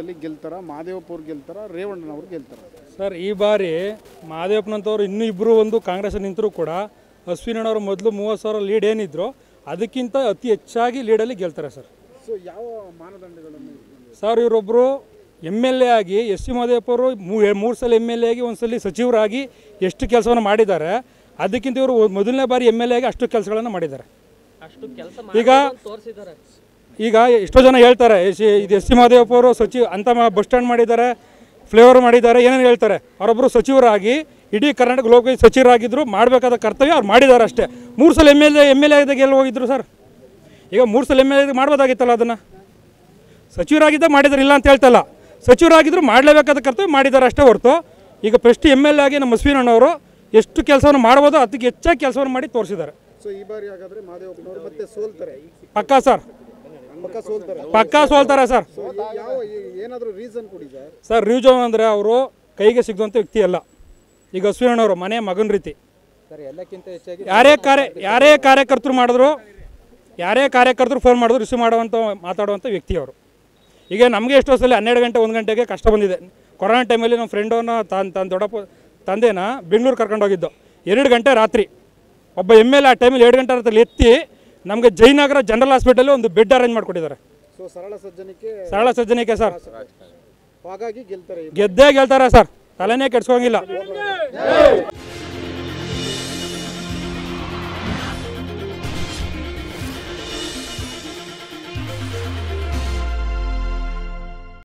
ಅಲ್ಲಿ ಗೆಲ್ತಾರ ಮಹದೇವಪ್ಪವ್ರು ಗೆಲ್ತಾರ ರೇವಣ್ಣನವ್ರು ಗೆಲ್ತಾರ ಸರ್ ಈ ಬಾರಿ ಮಹಾದೇವಪ್ಪನಂತವ್ರು ಇನ್ನೂ ಇಬ್ಬರು ಒಂದು ಕಾಂಗ್ರೆಸ್ ನಿಂತರೂ ಕೂಡ ಅಶ್ವಿನಣ್ಣವರು ಮೊದಲು ಮೂವತ್ತು ಸಾವಿರ ಲೀಡ್ ಏನಿದ್ರು ಅದಕ್ಕಿಂತ ಅತಿ ಹೆಚ್ಚಾಗಿ ಲೀಡಲ್ಲಿ ಗೆಲ್ತಾರೆ ಸರ್ ಸೊ ಯಾವ ಮಾನದಂಡಗಳನ್ನು ಇಟ್ಕೊಂಡು? ಸರ್ ಇವರೊಬ್ಬರು ಎಮ್ ಎಲ್ ಎ ಆಗಿ ಎಸ್ ಸಿ ಮಹದೇವಪ್ಪವರು ಮೂರು ಸಲ ಎಮ್ ಎಲ್ ಎ ಆಗಿ ಒಂದು ಸಲ ಸಚಿವರಾಗಿ ಎಷ್ಟು ಕೆಲಸವನ್ನು ಮಾಡಿದ್ದಾರೆ ಅದಕ್ಕಿಂತ ಇವರು ಮೊದಲನೇ ಬಾರಿ ಎಮ್ ಎಲ್ ಎ ಆಗಿ ಅಷ್ಟು ಕೆಲಸಗಳನ್ನು ಮಾಡಿದ್ದಾರೆ ಅಷ್ಟು ಕೆಲಸ ಈಗ ತೋರಿಸಿದ್ದಾರೆ ಈಗ ಎಷ್ಟೋ ಜನ ಹೇಳ್ತಾರೆ ಎಸ್ ಸಿ- ಇದು ಎಸ್ ಸಿ ಮಹದೇವಪ್ಪ ಅವರು ಸಚಿವ ಅಂತ ಬಸ್ ಸ್ಟ್ಯಾಂಡ್ ಮಾಡಿದ್ದಾರೆ ಫ್ಲೇವರ್ ಮಾಡಿದ್ದಾರೆ ಏನೇನು ಹೇಳ್ತಾರೆ ಅವರೊಬ್ಬರು ಸಚಿವರಾಗಿ ಇಡೀ ಕರ್ನಾಟಕ ಲೋಕ ಸಚಿವರಾಗಿದ್ದರು ಮಾಡಬೇಕಾದ ಕರ್ತವ್ಯ ಅವ್ರು ಮಾಡಿದ್ದಾರೆ ಅಷ್ಟೇ ಮೂರು ಸಲ M L A M L A ಆದಾಗ ಎಲ್ಲಿ ಹೋಗಿದ್ರು ಸರ್ ಈಗ ಮೂರು ಸಲ ಎಮ್ ಎಲ್ ಎ ಮಾಡ್ಬೋದಾಗಿತ್ತಲ್ಲ ಅದನ್ನು ಸಚಿವರಾಗಿದ್ದಾಗ ಮಾಡಿದ್ದಾರೆ ಇಲ್ಲ ಅಂತ ಹೇಳ್ತಲ್ಲ ಸಚಿವರಾಗಿದ್ದರು ಮಾಡಲೇಬೇಕಾದ ಕರ್ತವ್ಯ ಮಾಡಿದ್ದಾರೆ ಅಷ್ಟೇ ಹೊರತು ಈಗ ಫಸ್ಟ್ ಎಮ್ ಎಲ್ ಎ ಆಗಿ ನಮ್ಮ ಅಶ್ವಿನಣ್ಣವರು ಎಷ್ಟು ಕೆಲಸವನ್ನು ಮಾಡ್ಬೋದು ಅದಕ್ಕೆ ಹೆಚ್ಚಾಗಿ ಕೆಲಸವನ್ನು ಮಾಡಿ ತೋರಿಸಿದ್ದಾರೆ ಸೊ ಈ ಬಾರಿ ಹಾಗಾದ್ರೆ ಮಹದೇವಪ್ಪನವರು ಮತ್ತೆ ಸೋಲ್ತಾರೆ ಪಕ್ಕಾ ಸರ್ ಪಕ್ಕ ಸೋಲ್ತಾರೆ ಪಕ್ಕಾ ಸೋಲ್ತಾರೆ ಸರ್ ಸೊ ಯಾವ ಏನಾದರೂ ರೀಸನ್ ಕೊಡಿ ಸರ್ ಸರ್ ರಿವ್ಜನ್ ಅಂದರೆ ಅವರು ಕೈಗೆ ಸಿಗದಂಥ ವ್ಯಕ್ತಿ ಅಲ್ಲ ಈಗ ಅಶ್ವಿನಣ್ಣವರು ಮನೆ ಮಗನ ರೀತಿ ಸರ್ ಎಲ್ಲಕ್ಕಿಂತ ಹೆಚ್ಚಾಗಿ ಯಾರೇ ಕಾರ್ಯ ಯಾರೇ ಕಾರ್ಯಕರ್ತರು ಮಾಡಿದ್ರು ಯಾರೇ ಕಾರ್ಯಕರ್ತರು ಫೋನ್ ಮಾಡಿದ್ರು ರಿಸೀವ್ ಮಾಡುವಂಥ ಮಾತಾಡುವಂಥ ವ್ಯಕ್ತಿ ಅವರು ಈಗ ನಮಗೆ ಎಷ್ಟೋ ಸಲ ಹನ್ನೆರಡು ಗಂಟೆ ಒಂದು ಗಂಟೆಗೆ ಕಷ್ಟ ಬಂದಿದೆ ಕೊರೋನಾ ಟೈಮಲ್ಲಿ ನಮ್ಮ ಫ್ರೆಂಡನ್ನ ತನ್ನ ತನ್ನ ದೊಡ್ಡಪ್ಪ ತಂದೆನ ಬೆಂಗಳೂರು ಕರ್ಕೊಂಡು ಹೋಗಿದ್ದು ಎರಡು ಗಂಟೆ ರಾತ್ರಿ ಒಬ್ಬ ಎಮ್ ಎಲ್ ಆ ಟೈಮಲ್ಲಿ ಎರಡು ಗಂಟೆ ರಾತ್ರಿ ಎತ್ತಿ ನಮಗೆ ಜಯನಗರ ಜನರಲ್ ಹಾಸ್ಪಿಟಲ್ಲಿ ಒಂದು ಬೆಡ್ ಅರೇಂಜ್ ಮಾಡಿಕೊಟ್ಟಿದ್ದಾರೆ ಸೊ ಸರಳ ಸಜ್ಜನಿಕೆ ಸರಳ ಸಜ್ಜನಿಕೆ ಸರ್ ಹಾಗಾಗಿ ಗೆಲ್ತಾರೆ ಈ ಗೆದ್ದೇ ಗೆಲ್ತಾರೆ ಸರ್ ತಲೆನೇ ಕೆಡ್ಸ್ಕೊಂಗಿಲ್ಲ